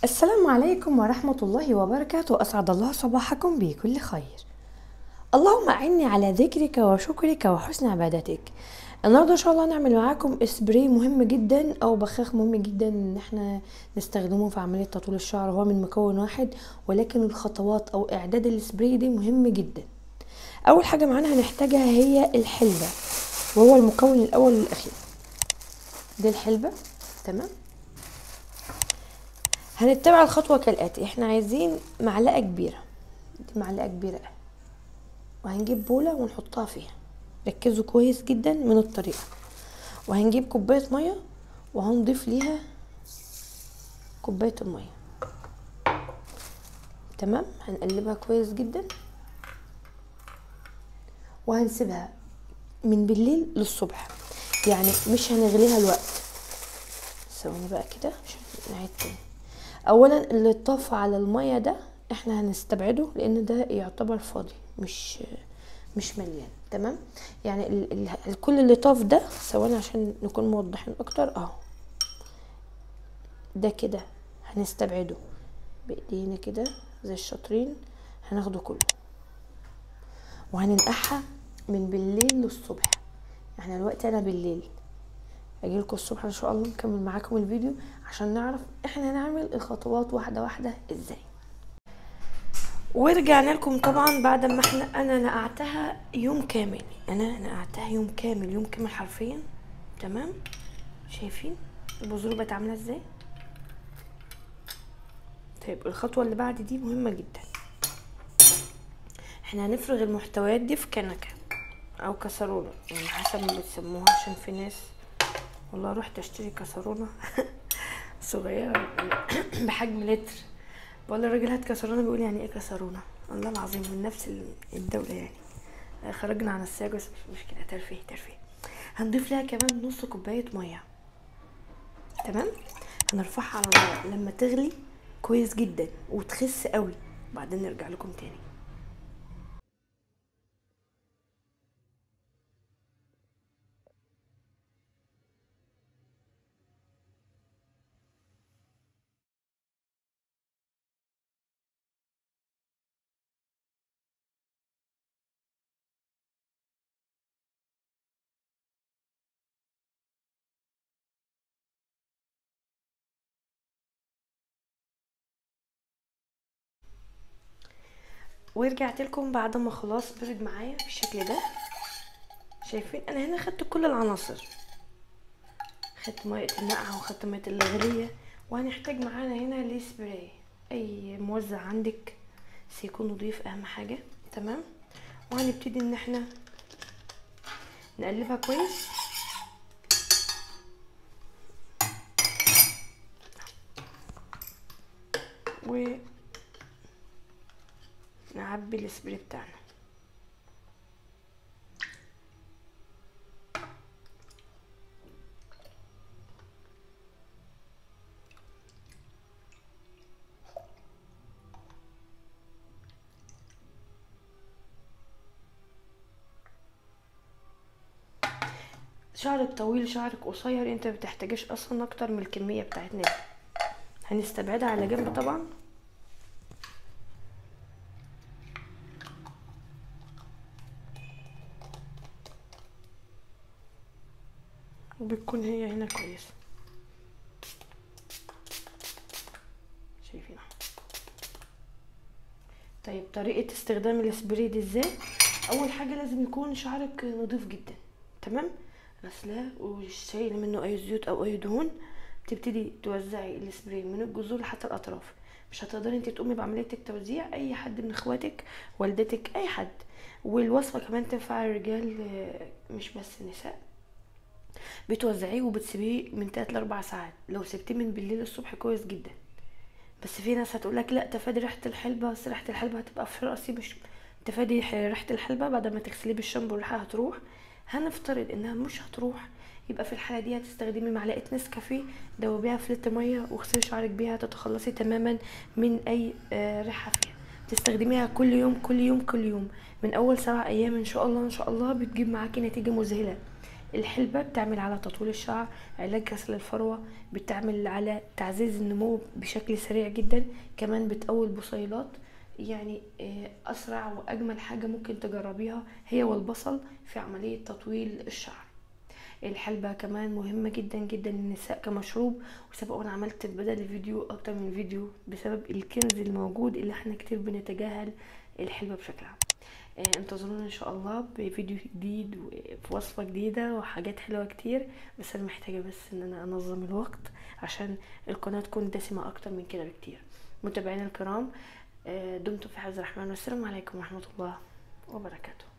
السلام عليكم ورحمة الله وبركاته أسعد الله صباحكم بكل خير اللهم أعني على ذكرك وشكرك وحسن عبادتك النهاردة إن شاء الله هنعمل معاكم اسبراي مهم جدا أو بخاخ مهم جدا إن احنا نستخدمه في عملية تطويل الشعر هو من مكون واحد ولكن الخطوات أو إعداد الاسبراي دي مهم جدا أول حاجة معانا هنحتاجها هي الحلبة وهو المكون الأول والأخير دي الحلبة تمام هنتبع الخطوة كالآتي احنا عايزين معلقة كبيرة دي معلقة كبيرة اهي وهنجيب بولة ونحطها فيها ركزوا كويس جدا من الطريقة وهنجيب كوباية مية وهنضيف ليها كوباية المية تمام هنقلبها كويس جدا وهنسيبها من بالليل للصبح يعني مش هنغليها الوقت ثواني بقى كده عشان نعيد تاني اولا اللي طاف على المية ده احنا هنستبعده لان ده يعتبر فاضي مش مش مليان تمام يعني ال ال ال كل اللي طاف ده ثواني عشان نكون موضحين اكتر اهو ده كده هنستبعده بايدينا كده زي الشاطرين هناخده كله وهننقعها من بالليل للصبح احنا دلوقتي انا بالليل اجيلكم الصبح ان شاء الله نكمل معاكم الفيديو عشان نعرف احنا هنعمل الخطوات واحده واحده ازاي ورجعنا لكم طبعا بعد ما احنا انا نقعتها يوم كامل انا نقعتها يوم كامل يوم كامل حرفيا تمام شايفين البذور بقت عامله ازاي طيب الخطوه اللي بعد دي مهمه جدا احنا هنفرغ المحتويات دي في كنكه او كسرونه يعني حسب ما بتسموها عشان في ناس والله رحت اشتري كسرونه صغيره بحجم لتر بقول للراجل هات كسرونه بيقول يعني ايه كسرونه الله العظيم من نفس الدوله يعني خرجنا عن السياق بس مش مشكله ترفيه ترفيه هنضيف لها كمان نص كوبايه ميه تمام هنرفعها على النار لما تغلي كويس جدا وتخس قوي بعدين نرجع لكم تاني ورجعت لكم بعد ما خلاص برد معايا بالشكل ده شايفين انا هنا خدت كل العناصر خدت ميه النقعه وخدت ميه الغليه وهنحتاج معانا هنا السبراي اي موزع عندك سيكون نضيف اهم حاجه تمام وهنبتدي ان احنا نقلبها كويس و نعبي السبراي بتاعنا شعرك طويل شعرك قصير انت بتحتاجش اصلا اكتر من الكميه بتاعتنا دي هنستبعدها على جنب طبعا وبتكون هي هنا كويسة شايفين طيب طريقة استخدام الاسبري دي ازاي اول حاجة لازم يكون شعرك نظيف جدا تمام غسلاه وشايله منه اي زيوت او اي دهون تبتدي توزعي الاسبري من الجذور حتى الاطراف مش هتقدري انت تقومي بعمليه التوزيع اي حد من اخواتك والدتك اي حد والوصفه كمان تنفع الرجال مش بس النساء بتوزعيه وبتسيبيه من 3 ل 4 ساعات لو سبتيه من بالليل الصبح كويس جدا بس في ناس هتقولك لا تفادي ريحه الحلبه بس ريحه الحلبه هتبقى في راسي مش تفادي ريحه الحلبه بعد ما تغسليه بالشامبو الريحه هتروح هنفترض انها مش هتروح يبقى في الحاله دي هتستخدمي معلقه نسكافيه دوبيها في لتر ميه واغسلي شعرك بيها تتخلصي تماما من اي ريحه فيها تستخدميها كل يوم كل يوم كل يوم من اول سبع ايام ان شاء الله ان شاء الله بتجيب معاكي نتيجه مذهله الحلبة بتعمل على تطويل الشعر علاج كسل الفروة بتعمل على تعزيز النمو بشكل سريع جدا كمان بتقوي البصيلات يعني آه، اسرع واجمل حاجة ممكن تجربيها هي والبصل في عملية تطويل الشعر الحلبة كمان مهمة جدا جدا للنساء كمشروب وسبق وانا عملت بدل الفيديو اكتر من فيديو بسبب الكنز الموجود اللي احنا كتير بنتجاهل الحلبة بشكل عام آه، انتظرونا ان شاء الله بفيديو جديد وفي وصفة جديدة وحاجات حلوة كتير بس انا محتاجة بس ان انا انظم الوقت عشان القناة تكون دسمة اكتر من كده بكتير متابعينا الكرام آه، دمتم في حفظ الرحمن والسلام عليكم ورحمة الله وبركاته